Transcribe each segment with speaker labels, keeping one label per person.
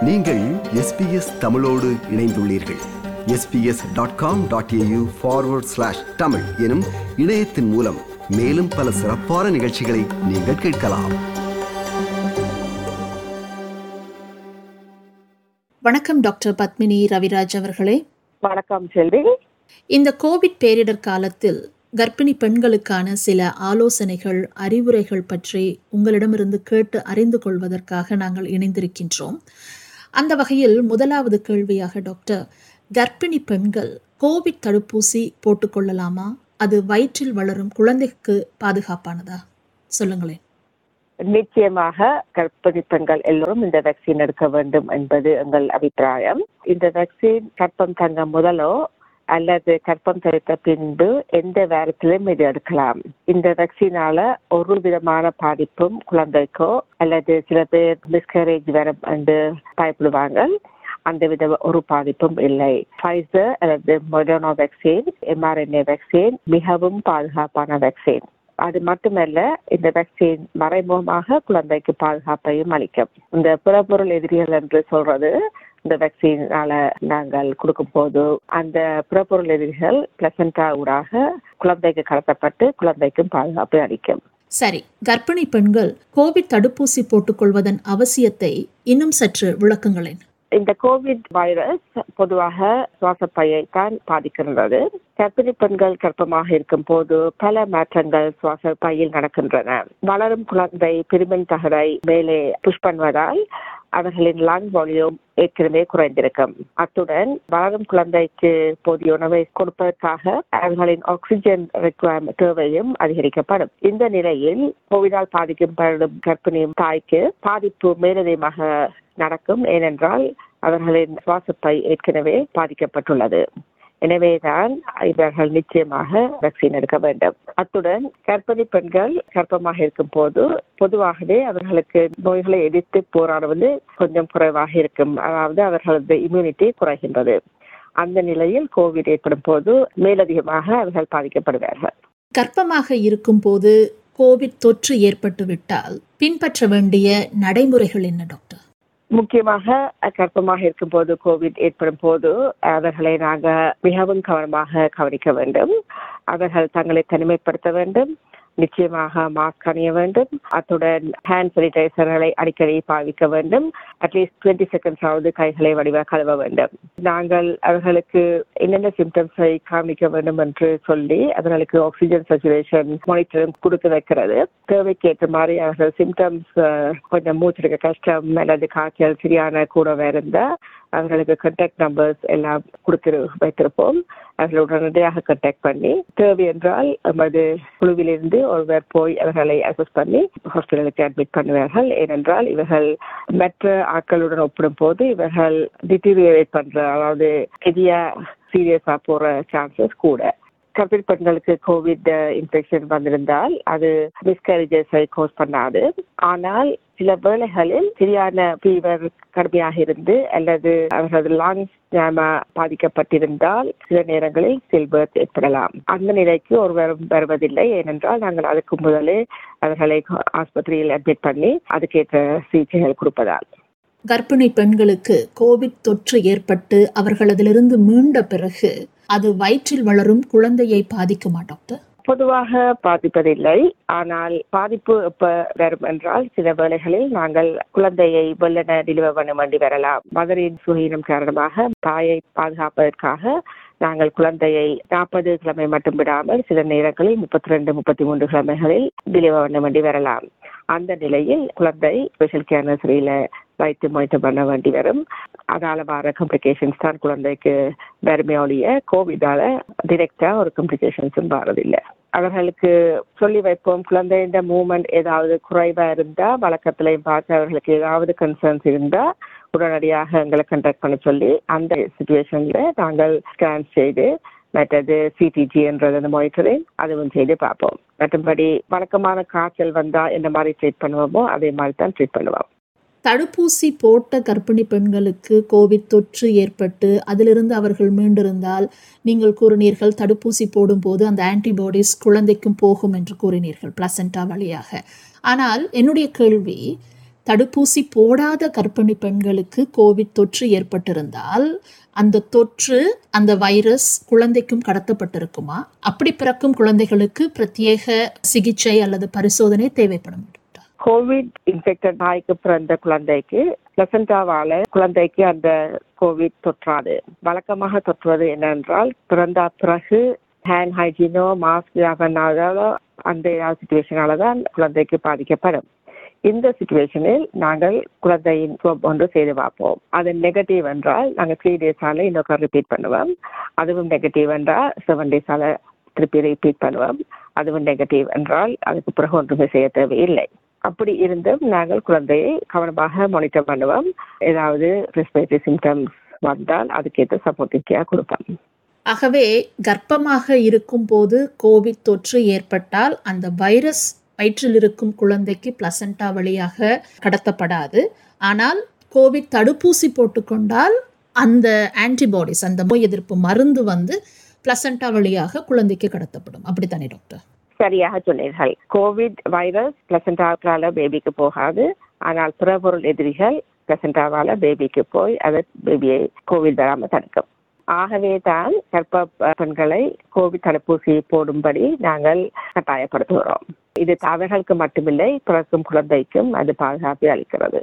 Speaker 1: நீங்கள் எஸ்பிஎஸ் தமிழோடு இணைந்துள்ளீர்கள் SBS dot com dot AU forward slash Tamil எனும் இணையத்தின் மூலம் மேலும் பல சிறப்பான நிகழ்ச்சிகளை நீங்கள் கேட்கலாம்
Speaker 2: வணக்கம் டாக்டர் பத்மினி ரவிராஜ் அவர்களே
Speaker 3: வணக்கம் செல்வி
Speaker 2: இந்த கோவிட் பேரிடர் காலத்தில் கர்ப்பிணி பெண்களுக்கான சில ஆலோசனைகள் அறிவுரைகள் பற்றி உங்களிடமிருந்து கேட்டு அறிந்து கொள்வதற்காக நாங்கள் இணைந்திருக்கின்றோம் அந்த வகையில் முதலாவது கேள்வியாக டாக்டர் கர்ப்பிணி பெண்கள் கோவிட் தடுப்பூசி போட்டுக்கொள்ளலாமா அது வயிற்றில் வளரும் குழந்தைக்கு பாதுகாப்பானதா சொல்லுங்களேன்
Speaker 3: நிச்சயமாக கர்ப்பிணி பெண்கள் எல்லோரும் இந்த வேக்சின் எடுக்க வேண்டும் என்பது எங்கள் அபிப்பிராயம் இந்த வேக்சின் கற்பம் தங்க முதலோ அல்லது கற்பம் தரித்த பின்பு எந்த வாரத்திலும் இது எடுக்கலாம் இந்த வேக்சினால ஒரு விதமான பாதிப்பும் குழந்தைக்கோ அல்லது சில பேர் மிஸ்கரேஜ் வரும் என்று பயப்படுவாங்க அந்த வித ஒரு பாதிப்பும் இல்லை ஃபைசர் அல்லது மொடர்னோ வேக்சின் எம்ஆர்என்ஏ வேக்சின் மிகவும் பாதுகாப்பான வேக்சின் அது மட்டுமல்ல இந்த வேக்சின் மறைமுகமாக குழந்தைக்கு பாதுகாப்பையும் அளிக்கும் இந்த புறப்பொருள் எதிரிகள் என்று சொல்றது இந்த வேக்சினால நாங்கள் கொடுக்கும் போது அந்த புறப்பொருள் எதிரிகள் பிளசண்டா ஊடாக குழந்தைக்கு கடத்தப்பட்டு குழந்தைக்கும் பாதுகாப்பை அளிக்கும்
Speaker 2: சரி கர்ப்பிணி பெண்கள் கோவிட் தடுப்பூசி போட்டுக்கொள்வதன் அவசியத்தை இன்னும் சற்று விளக்குங்களேன்
Speaker 3: இந்த கோவிட் வைரஸ் பொதுவாக சுவாசப்பையை தான் பாதிக்கின்றது கர்ப்பிணி பெண்கள் கர்ப்பமாக இருக்கும் போது பல மாற்றங்கள் சுவாச பையில் நடக்கின்றன வளரும் குழந்தை பிரிமின் தகடை மேலே புஷ் பண்ணுவதால் அவர்களின் லங் வால்யூம் ஏற்கனவே குறைந்திருக்கும் அத்துடன் வளரும் குழந்தைக்கு போதிய உணவை கொடுப்பதற்காக அவர்களின் ஆக்சிஜன் ரெக்குவயர்மெண்ட் தேவையும் அதிகரிக்கப்படும் இந்த நிலையில் கோவிடால் பாதிக்கப்படும் கர்ப்பிணி தாய்க்கு பாதிப்பு மேலதிகமாக நடக்கும் ஏனென்றால் அவர்களின் சுவாசப்பை ஏற்கனவே பாதிக்கப்பட்டுள்ளது எனவேதான் இவர்கள் நிச்சயமாக வேக்சின் எடுக்க வேண்டும் அத்துடன் கர்ப்பிணி பெண்கள் கர்ப்பமாக இருக்கும் போது பொதுவாகவே அவர்களுக்கு நோய்களை எதிர்த்து போராடுவது கொஞ்சம் குறைவாக இருக்கும் அதாவது அவர்களது இம்யூனிட்டி குறைகின்றது அந்த நிலையில் கோவிட் ஏற்படும் போது மேலதிகமாக அவர்கள் பாதிக்கப்படுவார்கள்
Speaker 2: கர்ப்பமாக இருக்கும்போது கோவிட் தொற்று ஏற்பட்டு விட்டால் பின்பற்ற வேண்டிய நடைமுறைகள் என்ன டாக்டர்
Speaker 3: முக்கியமாக கர்ப்பமாக இருக்கும் போது கோவிட் ஏற்படும் போது அவர்களை நாங்கள் மிகவும் கவனமாக கவனிக்க வேண்டும் அவர்கள் தங்களை தனிமைப்படுத்த வேண்டும் நிச்சயமாக மாஸ்க் அணிய வேண்டும் அத்துடன் ஹேண்ட் சானிடைசர்களை அடிக்கடி பாவிக்க வேண்டும் அட்லீஸ்ட் டுவெண்ட்டி செகண்ட்ஸ் ஆவது கைகளை வடிவ கழுவ வேண்டும் நாங்கள் அவர்களுக்கு என்னென்ன சிம்டம்ஸை காமிக்க வேண்டும் என்று சொல்லி அவர்களுக்கு ஆக்சிஜன் சச்சுரேஷன் மானிட்டரும் கொடுத்து வைக்கிறது தேவைக்கு ஏற்ற மாதிரி அவர்கள் சிம்டம்ஸ் கொஞ்சம் மூச்சிருக்க கஷ்டம் அல்லது காய்ச்சல் சரியான கூட இருந்தா அவர்களுக்கு கான்டாக்ட் நம்பர்ஸ் எல்லாம் கொடுத்து வைத்திருப்போம் அவர்கள் உடனடியாக கான்டாக்ட் பண்ணி தேவை என்றால் நமது குழுவிலிருந்து ஒருவர் போய் அவர்களை அசஸ் பண்ணி ஹாஸ்பிட்டலுக்கு அட்மிட் பண்ணுவார்கள் ஏனென்றால் இவர்கள் மற்ற ஆட்களுடன் ஒப்பிடும் போது இவர்கள் டிட்டீரியேட் பண்ற அதாவது பெரிய சீரியஸா போற சான்சஸ் கூட கர்ப்பிணி பெண்களுக்கு கோவிட் இன்ஃபெக்ஷன் வந்திருந்தால் அது மிஸ்கரேஜஸை கோஸ் பண்ணாது ஆனால் சில வேளைகளில் சரியான ஃபீவர் கடுமையாக இருந்து அல்லது அவர்களது லாங்ஸ் பாதிக்கப்பட்டிருந்தால் சில நேரங்களில் சில்பர்த் ஏற்படலாம் அந்த நிலைக்கு ஒருவர் வருவதில்லை ஏனென்றால் நாங்கள் அதுக்கு முதலே அவர்களை ஆஸ்பத்திரியில் அட்மிட் பண்ணி அதுக்கேற்ற சிகிச்சைகள் கொடுப்பதால்
Speaker 2: கர்ப்பிணி பெண்களுக்கு கோவிட் தொற்று ஏற்பட்டு அவர்களதிலிருந்து மீண்ட பிறகு அது வயிற்றில் வளரும் குழந்தையை பாதிக்குமா டாக்டர்
Speaker 3: பொதுவாக பாதிப்பதில்லை ஆனால் பாதிப்பு எப்ப வரும் என்றால் சில வேளைகளில் நாங்கள் குழந்தையை வெள்ளன டெலிவர் பண்ண வேண்டி வரலாம் மதரின் சுகீனம் காரணமாக தாயை பாதுகாப்பதற்காக நாங்கள் குழந்தையை நாற்பது கிழமை மட்டும் விடாமல் சில நேரங்களில் முப்பத்தி ரெண்டு முப்பத்தி மூன்று கிழமைகளில் டெலிவர் பண்ண வேண்டி வரலாம் அந்த நிலையில் குழந்தை ஸ்பெஷல் கேர் நர்சரியில வைத்து மானிட்டர் பண்ண வேண்டி வரும் அதால வர காம்ப்ளிகேஷன்ஸ் தான் குழந்தைக்கு வருமே ஒழிய கோவிடால டிரெக்டா ஒரு காம்ப்ளிகேஷன்ஸும் வரதில்லை அவர்களுக்கு சொல்லி வைப்போம் குழந்தையின் மூமெண்ட் ஏதாவது குறைவா இருந்தா வழக்கத்திலையும் பார்த்து அவர்களுக்கு ஏதாவது கன்சர்ன்ஸ் இருந்தா உடனடியாக எங்களை கண்டாக்ட் பண்ண சொல்லி அந்த சுச்சுவேஷன்ல நாங்கள் ஸ்கேன் செய்து மற்றது சிடிஜி என்றது அந்த மானிட்டரிங் அதுவும் செய்து பார்ப்போம் மற்றபடி வழக்கமான காய்ச்சல் வந்தா என்ன மாதிரி ட்ரீட் பண்ணுவோமோ அதே மாதிரி தான் ட்ரீட் பண்ணுவோம்
Speaker 2: தடுப்பூசி போட்ட கர்ப்பிணி பெண்களுக்கு கோவிட் தொற்று ஏற்பட்டு அதிலிருந்து அவர்கள் மீண்டிருந்தால் நீங்கள் கூறினீர்கள் தடுப்பூசி போடும்போது அந்த ஆன்டிபாடிஸ் குழந்தைக்கும் போகும் என்று கூறினீர்கள் பிளசண்டா வழியாக ஆனால் என்னுடைய கேள்வி தடுப்பூசி போடாத கர்ப்பிணி பெண்களுக்கு கோவிட் தொற்று ஏற்பட்டிருந்தால் அந்த தொற்று அந்த வைரஸ் குழந்தைக்கும் கடத்தப்பட்டிருக்குமா அப்படி பிறக்கும் குழந்தைகளுக்கு பிரத்யேக சிகிச்சை அல்லது பரிசோதனை தேவைப்படும் டாக்டர்
Speaker 3: கோவிட் இன்ஃபெக்டட் நாய்க்கு பிறந்த குழந்தைக்கு பிளசண்டாவால குழந்தைக்கு அந்த கோவிட் தொற்றாது வழக்கமாக தொற்றுவது என்னவென்றால் பிறந்த பிறகு ஹேண்ட் ஹைஜீனோ மாஸ்க் பண்ணாதாலோ அந்த சுச்சுவேஷனால தான் குழந்தைக்கு பாதிக்கப்படும் இந்த சுச்சுவேஷனில் நாங்கள் குழந்தையின் swab ஒன்று செய்து பார்ப்போம் அது நெகட்டிவ் என்றால் நாங்கள் த்ரீ டேஸால இன்னொரு ரிப்பீட் பண்ணுவோம் அதுவும் நெகட்டிவ் என்றால் செவன் டேஸால திருப்பி ரிப்பீட் பண்ணுவோம் அதுவும் நெகட்டிவ் என்றால் அதுக்கு பிறகு ஒன்றுமே செய்ய தேவையில்லை அப்படி இருந்தும் நாங்கள் குழந்தையை கவனமாக மானிட்டர் பண்ணுவோம் ஏதாவது ரெஸ்பிரேட்டரி சிம்டம்ஸ் வந்தால் அதுக்கேற்ற சப்போர்ட்டிவ் கேர் கொடுப்போம்
Speaker 2: ஆகவே கர்ப்பமாக இருக்கும்போது கோவிட் தொற்று ஏற்பட்டால் அந்த வைரஸ் வயிற்றில் இருக்கும் குழந்தைக்கு பிளசண்டா வழியாக கடத்தப்படாது ஆனால் கோவிட் தடுப்பூசி போட்டுக்கொண்டால் அந்த ஆன்டிபாடிஸ் அந்த நோய் எதிர்ப்பு மருந்து வந்து பிளசண்டா வழியாக குழந்தைக்கு கடத்தப்படும் அப்படித்தானே டாக்டர்
Speaker 3: சரியாக சொன்னீர்கள் கோவிட் வைரஸ் பிளசண்டாவால பேபிக்கு போகாது ஆனால் பிறபொருள் எதிரிகள் பிளசண்டாவால பேபிக்கு போய் அது பேபியை கோவிட் வராம தடுக்கும் ஆகவே தான் கர்ப்ப பெண்களை கோவிட் தடுப்பூசி போடும்படி நாங்கள் கட்டாயப்படுத்துகிறோம் இது அவர்களுக்கு மட்டுமில்லை பிறக்கும் குழந்தைக்கும் அது பாதுகாப்பை அளிக்கிறது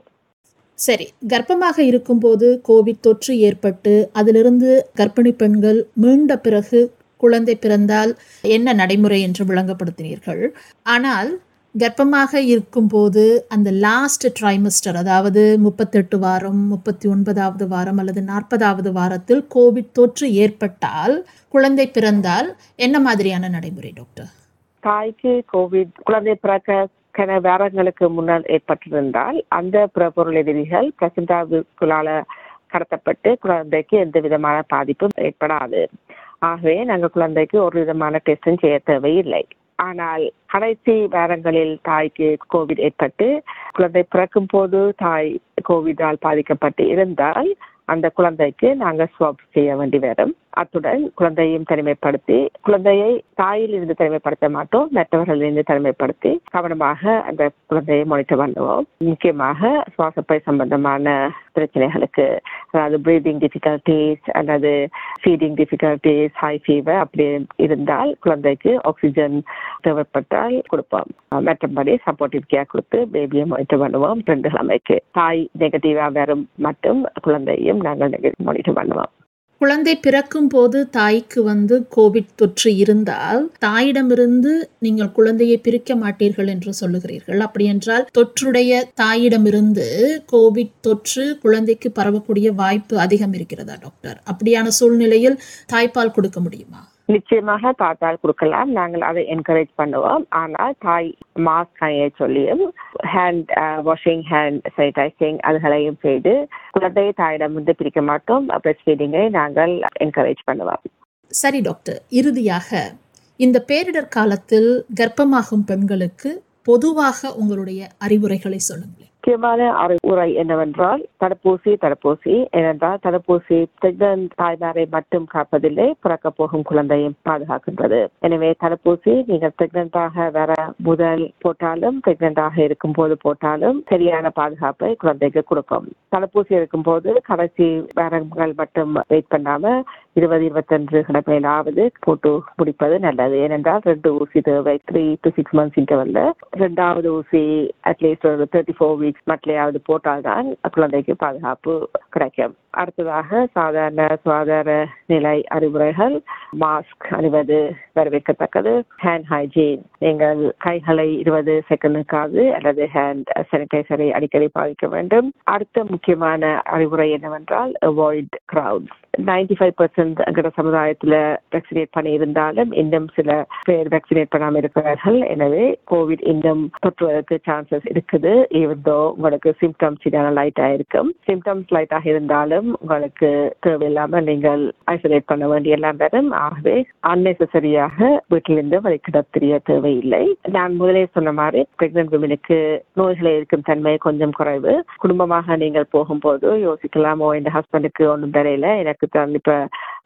Speaker 2: சரி கர்ப்பமாக இருக்கும்போது கோவிட் தொற்று ஏற்பட்டு அதிலிருந்து கர்ப்பிணி பெண்கள் மீண்ட பிறகு குழந்தை பிறந்தால் என்ன நடைமுறை என்று விளங்கப்படுத்தினீர்கள் ஆனால் கர்ப்பமாக இருக்கும்போது அந்த லாஸ்ட் ட்ரைமஸ்டர் அதாவது முப்பத்தெட்டு வாரம் முப்பத்தி ஒன்பதாவது வாரம் அல்லது நாற்பதாவது வாரத்தில் கோவிட் தொற்று ஏற்பட்டால் குழந்தை பிறந்தால் என்ன மாதிரியான நடைமுறை டாக்டர்
Speaker 3: தாய்க்கு கோவிட் குழந்தை பிறக்க கன வாரங்களுக்கு முன்னால் ஏற்பட்டிருந்தால் அந்த பிறப்பொருள் எதிரிகள் பிரசண்டாவுக்குள்ளால கடத்தப்பட்டு குழந்தைக்கு எந்த விதமான பாதிப்பும் ஏற்படாது ஆகவே நாங்கள் குழந்தைக்கு ஒரு விதமான டெஸ்டும் செய்ய தேவையில்லை ஆனால் கடைசி வாரங்களில் தாய்க்கு கோவிட் ஏற்பட்டு குழந்தை பிறக்கும் போது தாய் கோவிடால் பாதிக்கப்பட்டு இருந்தால் அந்த குழந்தைக்கு நாங்கள் ஸ்வாப் செய்ய வேண்டி வரும் அத்துடன் குழந்தையும் தனிமைப்படுத்தி குழந்தையை தாயில் இருந்து தனிமைப்படுத்த மாட்டோம் மற்றவர்களிலிருந்து தனிமைப்படுத்தி கவனமாக அந்த குழந்தையை மானிட்டர் பண்ணுவோம் முக்கியமாக சுவாசப்பை சம்பந்தமான பிரச்சனைகளுக்கு அதாவது பிரீதிங் டிஃபிகல்டிஸ் அல்லது ஃபீடிங் டிஃபிகல்டிஸ் ஹை ஃபீவர் அப்படி இருந்தால் குழந்தைக்கு ஆக்சிஜன் தேவைப்பட்டால் கொடுப்போம் மற்றபடி சப்போர்ட்டிவ் கேர் கொடுத்து பேபியை மானிட்டர் பண்ணுவோம் ரெண்டு கிழமைக்கு தாய் நெகட்டிவா வரும் மட்டும் குழந்தையும் நாங்கள் மானிட்டர் பண்ணுவோம்
Speaker 2: குழந்தை பிறக்கும் போது தாய்க்கு வந்து கோவிட் தொற்று இருந்தால் தாயிடமிருந்து நீங்கள் குழந்தையை பிரிக்க மாட்டீர்கள் என்று சொல்லுகிறீர்கள் அப்படி என்றால் தொற்றுடைய தாயிடமிருந்து கோவிட் தொற்று குழந்தைக்கு பரவக்கூடிய வாய்ப்பு அதிகம் இருக்கிறதா டாக்டர் அப்படியான சூழ்நிலையில் தாய்ப்பால் கொடுக்க முடியுமா
Speaker 3: நிச்சயமாக தாத்தால் கொடுக்கலாம் நாங்கள் அதை என்கரேஜ் பண்ணுவோம் ஆனால் தாய் மாஸ்க் அணிய சொல்லியும் ஹேண்ட் வாஷிங் ஹேண்ட் சானிடைசிங் அதுகளையும் செய்து குழந்தையை தாயிடம் வந்து பிரிக்க மாட்டோம் பிரஸ்ட் ஃபீடிங்கை நாங்கள் என்கரேஜ் பண்ணுவோம்
Speaker 2: சரி டாக்டர் இறுதியாக இந்த பேரிடர் காலத்தில் கர்ப்பமாகும் பெண்களுக்கு பொதுவாக உங்களுடைய அறிவுரைகளை சொல்லுங்களேன்
Speaker 3: முக்கியமான அறிவுரை என்னவென்றால் தடுப்பூசி தடுப்பூசி ஏனென்றால் தடுப்பூசி பிரெக்னன்ட் தாய்மாரை மட்டும் காப்பதில்லை பிறக்க போகும் குழந்தையும் பாதுகாக்கின்றது எனவே தடுப்பூசி நீங்கள் பிரெக்னண்டாக வர முதல் போட்டாலும் பிரெக்னண்டாக இருக்கும் போது போட்டாலும் சரியான பாதுகாப்பை குழந்தைக்கு கொடுக்கும் தடுப்பூசி இருக்கும் போது கடைசி வாரங்கள் மட்டும் வெயிட் பண்ணாம இருபது இருபத்தஞ்சு கிழமையிலாவது போட்டு முடிப்பது நல்லது ஏனென்றால் ரெண்டு ஊசி தேவை த்ரீ டு சிக்ஸ் மந்த்ஸ் இன்டர்வல்ல ரெண்டாவது ஊசி அட்லீஸ்ட் ஒரு தேர்ட்டி ஃபோர் வீக்ஸ் மட்டிலையாவது போட்டால்தான் குழந்தைக்கு பாதுகாப்பு கிடைக்கும் அடுத்ததாக சாதாரண சுகாதார நிலை அறிவுரைகள் மாஸ்க் அணிவது வரவேற்கத்தக்கது ஹேண்ட் ஹைஜீன் நீங்கள் கைகளை இருபது செகண்டுக்காவது அல்லது ஹேண்ட் சானிடைசரை அடிக்கடி பாவிக்க வேண்டும் அடுத்த முக்கியமான அறிவுரை என்னவென்றால் avoid crowds ninety five percent எங்கட சமுதாயத்துல வேக்சினேட் பண்ணி இருந்தாலும் இன்னும் சில பேர் வேக்சினேட் பண்ணாம இருக்கிறார்கள் எனவே கோவிட் இன்னும் தொற்றுவதற்கு சான்சஸ் இருக்குது ஈவந்தோ உங்களுக்கு சிம்டம்ஸ் இதான லைட்டா இருக்கும் சிம்டம்ஸ் லைட்டாக இருந்தாலும் உங்களுக்கு தேவையில்லாம நீங்கள் ஐசோலேட் பண்ண வேண்டிய எல்லாம் வரும் ஆகவே அன்னெசரியாக வீட்டிலிருந்து வழிகிட தெரிய தேவையில்லை நான் முதலே சொன்ன மாதிரி பிரெக்னன்ட் விமனுக்கு நோய்களை இருக்கும் தன்மை கொஞ்சம் குறைவு குடும்பமாக நீங்கள் போகும்போது யோசிக்கலாமோ என் ஹஸ்பண்டுக்கு ஒன்றும் தெரியல எனக்கு தான் இப்ப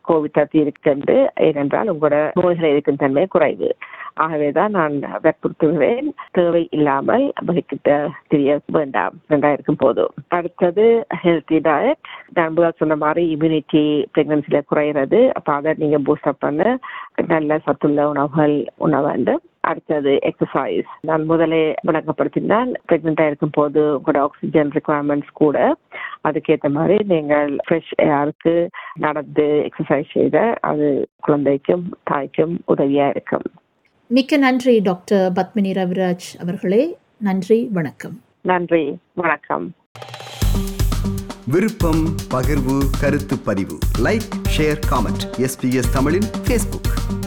Speaker 3: கோவிட் தத்தி இருக்கின்று ஏனென்றால் உங்களோட நோய்களை இருக்கும் தன்மை குறைவு ஆகவேதான் நான் வற்புறுத்துகிறேன் தேவை இல்லாமல் வகிக்கிட்ட தெரிய வேண்டாம் ரெண்டாக இருக்கும் போது அடுத்தது ஹெல்த்தி டயட் நான் முதல் சொன்ன மாதிரி இம்யூனிட்டி பிரெக்னன்சில குறையிறது அப்ப அதை நீங்க பூஸ்டப் பண்ண நல்ல சத்துள்ள உணவுகள் உண்ண வேண்டும் அடுத்தது எக்ஸசைஸ் நான் முதலே விளங்கப்படுத்தினால் பிரெக்னெண்டா இருக்கும் போது உங்களோட ஆக்சிஜன் ரிக்குவயர்மெண்ட்ஸ் கூட அதுக்கேற்ற மாதிரி நீங்கள் ஃப்ரெஷ் ஏருக்கு நடந்து எக்ஸசைஸ் செய்த அது குழந்தைக்கும் தாய்க்கும் உதவியா இருக்கும்
Speaker 2: மிக்க நன்றி டாக்டர் பத்மினி ரவிராஜ் அவர்களே நன்றி வணக்கம்
Speaker 3: நன்றி வணக்கம்
Speaker 1: விருப்பம் பகிர்வு கருத்து பதிவு லைக் ஷேர் காமெண்ட் எஸ்பிஎஸ் தமிழின் ஃபேஸ்புக்